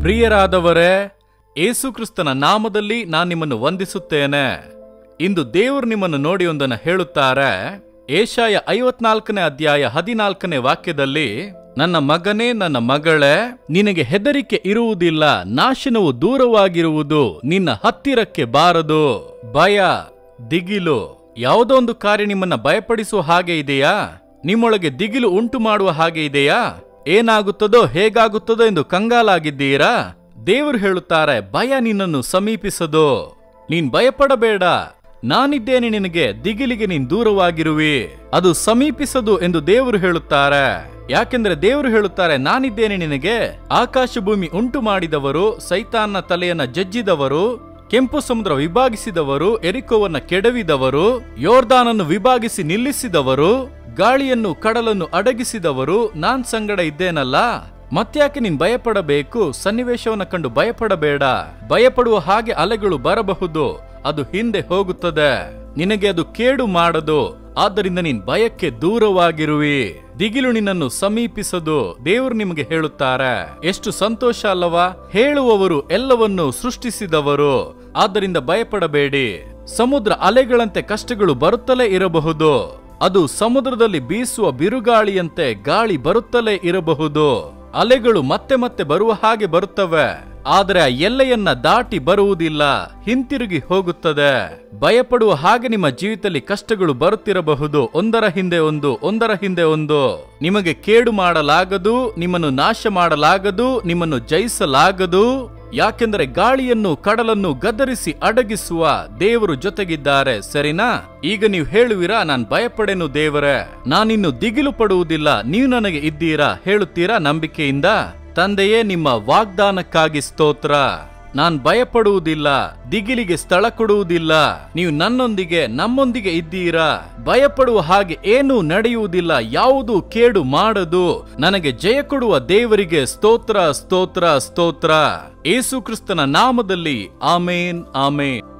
ಪ್ರಿಯರಾದವರೇ ಏಸುಕ್ರಿಸ್ತನ ನಾಮದಲ್ಲಿ ನಾನು ನಿಮ್ಮನ್ನು ವಂದಿಸುತ್ತೇನೆ ಇಂದು ದೇವರು ನಿಮ್ಮನ್ನು ನೋಡಿ ಒಂದನ್ನು ಹೇಳುತ್ತಾರೆ ಏಷಾಯ ಐವತ್ನಾಲ್ಕನೇ ಅಧ್ಯಾಯ ಹದಿನಾಲ್ಕನೇ ವಾಕ್ಯದಲ್ಲಿ ನನ್ನ ಮಗನೇ ನನ್ನ ಮಗಳೇ ನಿನಗೆ ಹೆದರಿಕೆ ಇರುವುದಿಲ್ಲ ನಾಶನವು ದೂರವಾಗಿರುವುದು ನಿನ್ನ ಹತ್ತಿರಕ್ಕೆ ಬಾರದು ಭಯ ದಿಗಿಲು ಯಾವುದೋ ಒಂದು ಕಾರ್ಯ ನಿಮ್ಮನ್ನ ಭಯಪಡಿಸುವ ಹಾಗೆ ಇದೆಯಾ ನಿಮ್ಮೊಳಗೆ ದಿಗಿಲು ಉಂಟು ಮಾಡುವ ಹಾಗೆ ಇದೆಯಾ ಏನಾಗುತ್ತದೋ ಹೇಗಾಗುತ್ತದೋ ಎಂದು ಕಂಗಾಲಾಗಿದ್ದೀರಾ ದೇವರು ಹೇಳುತ್ತಾರೆ ಭಯ ನಿನ್ನನ್ನು ಸಮೀಪಿಸದು ನೀನ್ ಭಯಪಡಬೇಡ ನಾನಿದ್ದೇನೆ ನಿನಗೆ ದಿಗಿಲಿಗೆ ನೀನ್ ದೂರವಾಗಿರುವಿ ಅದು ಸಮೀಪಿಸದು ಎಂದು ದೇವರು ಹೇಳುತ್ತಾರೆ ಯಾಕೆಂದ್ರೆ ದೇವರು ಹೇಳುತ್ತಾರೆ ನಾನಿದ್ದೇನೆ ನಿನಗೆ ಆಕಾಶ ಭೂಮಿ ಉಂಟು ಮಾಡಿದವರು ಸೈತಾನ್ನ ತಲೆಯನ್ನ ಜಜ್ಜಿದವರು ಕೆಂಪು ಸಮುದ್ರ ವಿಭಾಗಿಸಿದವರು ಎರಿಕೋವನ್ನ ಕೆಡವಿದವರು ಯೋರ್ದಾನನ್ನು ವಿಭಾಗಿಸಿ ನಿಲ್ಲಿಸಿದವರು ಗಾಳಿಯನ್ನು ಕಡಲನ್ನು ಅಡಗಿಸಿದವರು ನಾನ್ ಸಂಗಡ ಇದ್ದೇನಲ್ಲ ಮತ್ತ್ಯಾಕೆ ನೀನ್ ಭಯಪಡಬೇಕು ಸನ್ನಿವೇಶವನ್ನ ಕಂಡು ಭಯಪಡಬೇಡ ಭಯಪಡುವ ಹಾಗೆ ಅಲೆಗಳು ಬರಬಹುದು ಅದು ಹಿಂದೆ ಹೋಗುತ್ತದೆ ನಿನಗೆ ಅದು ಕೇಡು ಮಾಡದು ಆದ್ದರಿಂದ ನೀನ್ ಭಯಕ್ಕೆ ದೂರವಾಗಿರುವಿ ದಿಗಿಲು ನಿನ್ನನ್ನು ಸಮೀಪಿಸದು ದೇವರು ನಿಮಗೆ ಹೇಳುತ್ತಾರೆ ಎಷ್ಟು ಸಂತೋಷ ಅಲ್ಲವಾ ಹೇಳುವವರು ಎಲ್ಲವನ್ನು ಸೃಷ್ಟಿಸಿದವರು ಆದ್ದರಿಂದ ಭಯಪಡಬೇಡಿ ಸಮುದ್ರ ಅಲೆಗಳಂತೆ ಕಷ್ಟಗಳು ಬರುತ್ತಲೇ ಇರಬಹುದು ಅದು ಸಮುದ್ರದಲ್ಲಿ ಬೀಸುವ ಬಿರುಗಾಳಿಯಂತೆ ಗಾಳಿ ಬರುತ್ತಲೇ ಇರಬಹುದು ಅಲೆಗಳು ಮತ್ತೆ ಮತ್ತೆ ಬರುವ ಹಾಗೆ ಬರುತ್ತವೆ ಆದರೆ ಆ ಎಲ್ಲೆಯನ್ನ ದಾಟಿ ಬರುವುದಿಲ್ಲ ಹಿಂತಿರುಗಿ ಹೋಗುತ್ತದೆ ಭಯಪಡುವ ಹಾಗೆ ನಿಮ್ಮ ಜೀವಿತದಲ್ಲಿ ಕಷ್ಟಗಳು ಬರುತ್ತಿರಬಹುದು ಒಂದರ ಹಿಂದೆ ಒಂದು ಒಂದರ ಹಿಂದೆ ಒಂದು ನಿಮಗೆ ಕೇಡು ಮಾಡಲಾಗದು ನಿಮ್ಮನ್ನು ನಾಶ ಮಾಡಲಾಗದು ನಿಮ್ಮನ್ನು ಜಯಿಸಲಾಗದು ಯಾಕೆಂದರೆ ಗಾಳಿಯನ್ನು ಕಡಲನ್ನು ಗದರಿಸಿ ಅಡಗಿಸುವ ದೇವರು ಜೊತೆಗಿದ್ದಾರೆ ಸರಿನಾ ಈಗ ನೀವು ಹೇಳುವಿರಾ ನಾನ್ ಭಯಪಡೆನು ದೇವರೇ ನಾನಿನ್ನು ದಿಗಿಲು ಪಡುವುದಿಲ್ಲ ನೀವು ನನಗೆ ಇದ್ದೀರಾ ಹೇಳುತ್ತೀರಾ ನಂಬಿಕೆಯಿಂದ ತಂದೆಯೇ ನಿಮ್ಮ ವಾಗ್ದಾನಕ್ಕಾಗಿ ಸ್ತೋತ್ರ ನಾನ್ ಭಯಪಡುವುದಿಲ್ಲ ದಿಗಿಲಿಗೆ ಸ್ಥಳ ಕೊಡುವುದಿಲ್ಲ ನೀವು ನನ್ನೊಂದಿಗೆ ನಮ್ಮೊಂದಿಗೆ ಇದ್ದೀರಾ ಭಯಪಡುವ ಹಾಗೆ ಏನೂ ನಡೆಯುವುದಿಲ್ಲ ಯಾವುದು ಕೇಡು ಮಾಡದು ನನಗೆ ಜಯ ಕೊಡುವ ದೇವರಿಗೆ ಸ್ತೋತ್ರ ಸ್ತೋತ್ರ ಸ್ತೋತ್ರ ಏಸು ಕ್ರಿಸ್ತನ ನಾಮದಲ್ಲಿ ಆಮೇನ್ ಆಮೇನ್